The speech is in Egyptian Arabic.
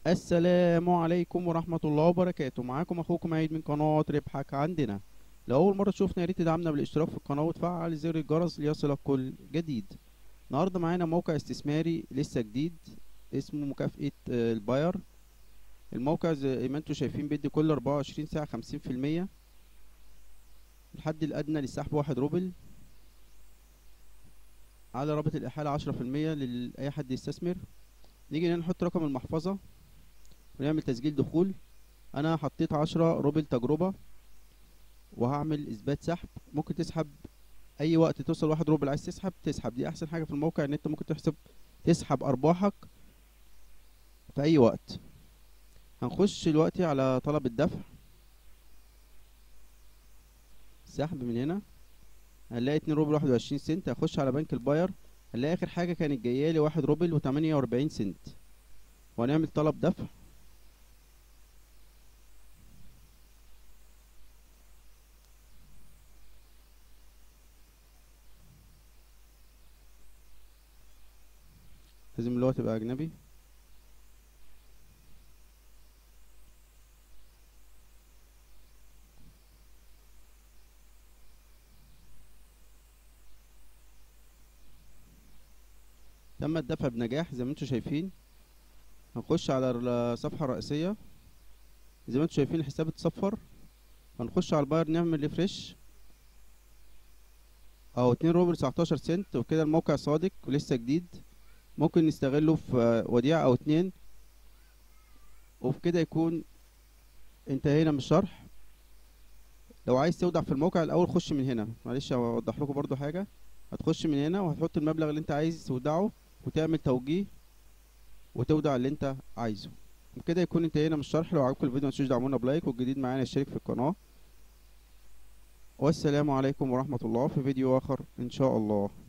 السلام عليكم ورحمة الله وبركاته معاكم اخوكم عيد من قناة ربحك عندنا لو اول مرة تشوفنا يا ريت تدعمنا بالاشتراك في القناة وتفعل زر الجرس ليصلك كل جديد النهاردة معانا موقع استثماري لسه جديد اسمه مكافأة آه، الباير الموقع زي ما انتوا شايفين بيدي كل 24 ساعة 50% الحد الأدنى للسحب واحد روبل على رابط الإحالة عشرة في المية لأي حد يستثمر نيجي هنا نحط رقم المحفظة ونعمل تسجيل دخول أنا حطيت عشرة روبل تجربة وهعمل إثبات سحب ممكن تسحب أي وقت توصل واحد روبل عايز تسحب تسحب دي أحسن حاجة في الموقع إن أنت ممكن تحسب تسحب أرباحك في أي وقت هنخش دلوقتي على طلب الدفع سحب من هنا هنلاقي اتنين روبل واحد وعشرين سنت هخش على بنك الباير هنلاقي اخر حاجة كانت جايالي واحد روبل وتمانية واربعين سنت وهنعمل طلب دفع لازم اللغة تبقى أجنبي تم الدفع بنجاح زي ما انتوا شايفين هنخش على الصفحة الرئيسية زي ما انتوا شايفين الحساب اتصفر هنخش على الباير نعمل ريفرش اهو اتنين روبل تسعتاشر سنت وكده الموقع صادق ولسه جديد ممكن نستغله في وديعة او اتنين وبكده يكون انتهينا من الشرح لو عايز تودع في الموقع الاول خش من هنا معلش اوضح لكم برضو حاجة هتخش من هنا وهتحط المبلغ اللي انت عايز تودعه وتعمل توجيه وتودع اللي انت عايزه وبكده يكون انتهينا من الشرح لو عجبكم الفيديو متنسوش تدعمونا بلايك والجديد معانا يشترك في القناة والسلام عليكم ورحمة الله في فيديو آخر إن شاء الله